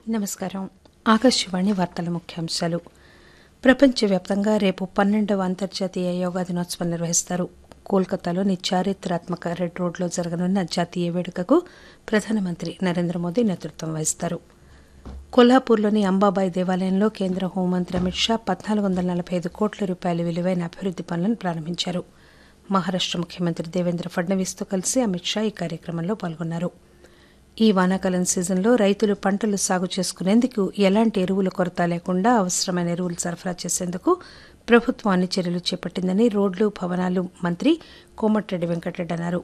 నమస్కారం ఆకాశవాణి వార్తల ముఖ్యాంశాలు ప్రపంచవ్యాప్తంగా రేపు పన్నెండవ అంతర్జాతీయ యోగా దినోత్సవం నిర్వహిస్తారు కోల్కతాలోని చారిత్రాత్మక రెడ్ రోడ్లో జరగనున్న జాతీయ వేడుకకు ప్రధానమంత్రి నరేంద్ర మోదీ నేతృత్వం వహిస్తారు కొల్హాపూర్లోని అంబాబాయి దేవాలయంలో కేంద్ర హోంమంత్రి అమిత్ షా పద్నాలుగు వందల నలభై ఐదు కోట్ల రూపాయల విలువైన అభివృద్ది పనులను ప్రారంభించారు మహారాష్ట ముఖ్యమంత్రి దేవేంద్ర ఫడ్నవీస్తో కలిసి అమిత్ షా ఈ కార్యక్రమంలో పాల్గొన్నారు ఈ వానాకాలం సీజన్లో రైతులు పంటలు సాగు చేసుకునేందుకు ఎలాంటి ఎరువుల కొరత లేకుండా అవసరమైన ఎరువులు సరఫరా చేసేందుకు ప్రభుత్వం అన్ని చర్యలు చేపట్టిందని రోడ్లు భవనాలు మంత్రి కోమటిరెడ్డి వెంకటరెడ్డి అన్నారు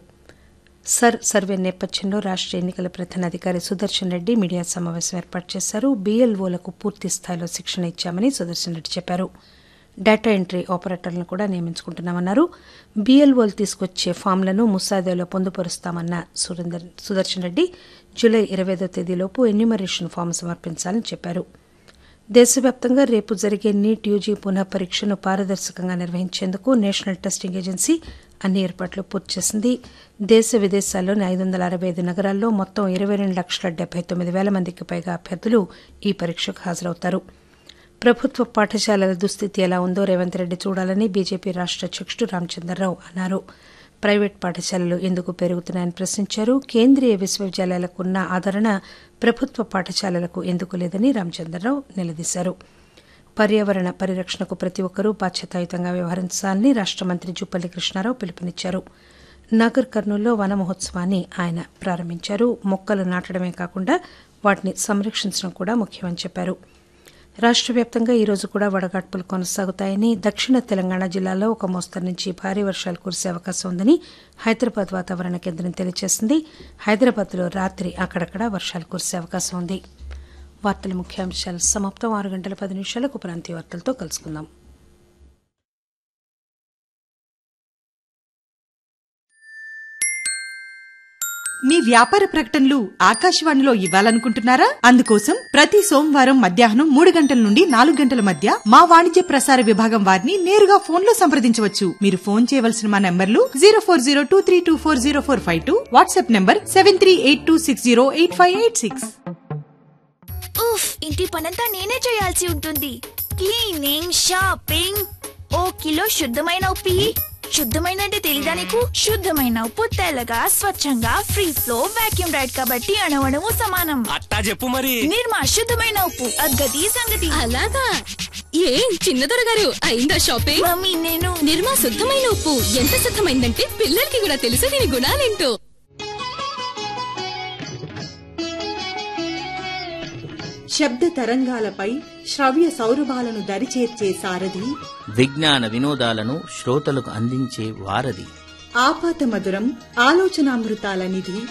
సర్ సర్వే నేపథ్యంలో రాష్ట ఎన్నికల ప్రధాన అధికారి సుదర్శన్ రెడ్డి మీడియా సమావేశం ఏర్పాటు చేశారు బీఎల్ఓలకు పూర్తి స్థాయిలో శిక్షణ ఇచ్చామని సుదర్శన్ రెడ్డి చెప్పారు డేటా ఎంట్రీ ఆపరేటర్లను కూడా నియమించుకుంటున్నామన్నారు బీఎల్ఓలు తీసుకొచ్చే ఫామ్లను ముసాయిదాలో పొందుపరుస్తామన్న సురేందర్ సుదర్శన్ రెడ్డి జూలై ఇరవైదో తేదీలోపు ఎన్యూమరేషన్ ఫామ్ సమర్పించాలని చెప్పారు దేశవ్యాప్తంగా రేపు జరిగే నీట్ యూజీ పునః పరీక్షను పారదర్శకంగా నిర్వహించేందుకు నేషనల్ టెస్టింగ్ ఏజెన్సీ అన్ని ఏర్పాట్లు పూర్తి చేసింది దేశ విదేశాల్లోని ఐదు వందల అరవై ఐదు నగరాల్లో మొత్తం ఇరవై రెండు లక్షల డెబ్బై తొమ్మిది వేల మందికి పైగా అభ్యర్థులు ఈ పరీక్షకు హాజరవుతారు ప్రభుత్వ పాఠశాలల దుస్థితి ఎలా ఉందో రేవంత్ రెడ్డి చూడాలని బీజేపీ రాష్ట అధ్యకుడు రామచంద్రరావు అన్నారు ప్రైవేట్ పాఠశాలలు ఎందుకు పెరుగుతున్నాయని ప్రశ్నించారు కేంద్రీయ విశ్వవిద్యాలయాలకు ఉన్న ఆదరణ ప్రభుత్వ పాఠశాలలకు ఎందుకు లేదని రామచంద్రరావు నిలదీశారు పర్యావరణ పరిరక్షణకు ప్రతి ఒక్కరూ బాధ్యతాయుతంగా వ్యవహరించాలని రాష్ట మంత్రి జుపల్లి కృష్ణారావు పిలుపునిచ్చారు నాగర్ కర్నూల్లో వన మహోత్సవాన్ని ఆయన ప్రారంభించారు మొక్కలు నాటడమే కాకుండా వాటిని సంరక్షించడం కూడా ముఖ్యమని చెప్పారు రాష్ట వ్యాప్తంగా ఈ రోజు కూడా వడగాడ్పులు కొనసాగుతాయని దక్షిణ తెలంగాణ జిల్లాలో ఒక మోస్తరు నుంచి భారీ వర్షాలు కురిసే అవకాశం ఉందని హైదరాబాద్ వాతావరణ కేంద్రం తెలియజేసింది హైదరాబాద్లో రాత్రి అక్కడక్కడ వర్షాలు కురిసే అవకాశం ఉంది వార్తల ముఖ్యాంశాలు సమాప్తం ఆరు గంటల పది నిమిషాలకు ప్రాంతీయ వార్తలతో కలుసుకుందాం మీ వ్యాపార ప్రకటనలు ఆకాశవాణిలో ఇవ్వాలనుకుంటున్నారా అందుకోసం ప్రతి సోమవారం మధ్యాహ్నం మూడు గంటల నుండి నాలుగు గంటల మధ్య మా వాణిజ్య ప్రసార విభాగం వారిని నేరుగా ఫోన్ లో సంప్రదించవచ్చు మీరు ఫోన్ చేయవలసిన మా నంబర్లు zero four zero two three two four zero four five two WhatsApp number seven three eight two six zero eight five eight six ఉఫ్ ఇంటి పనంతా నేనే చేయాల్సి ఉంటుంది క్లీనింగ్ షాపింగ్ ఓ కిలో శుద్ధమైన ఉప్పి శుద్ధమైన అంటే తెలీదా నీకు శుద్ధమైన ఉప్పు తెల్లగా స్వచ్ఛంగా ఫ్రీ ఫ్లో వాక్యూమ్ రైడ్ కాబట్టి అణవణము సమానం అట్టా చెప్పు మరి నిర్మా శుద్ధమైన ఉప్పు అద్గతి సంగతి అలాగా ఏం చిన్నదొర గారు అయిందా షాపింగ్ మమ్మీ నేను నిర్మా శుద్ధమైన ఉప్పు ఎంత శుద్ధమైందంటే పిల్లలకి కూడా తెలుసు దీని గుణాలేంటో శబ్ద తరంగాలపై శ్రవ్య సౌరభాలను దరిచేర్చే సారథి విజ్ఞాన వినోదాలను శ్రోతలకు అందించే వారధి ఆపాత మధురం ఆలోచనామృతాల నిధి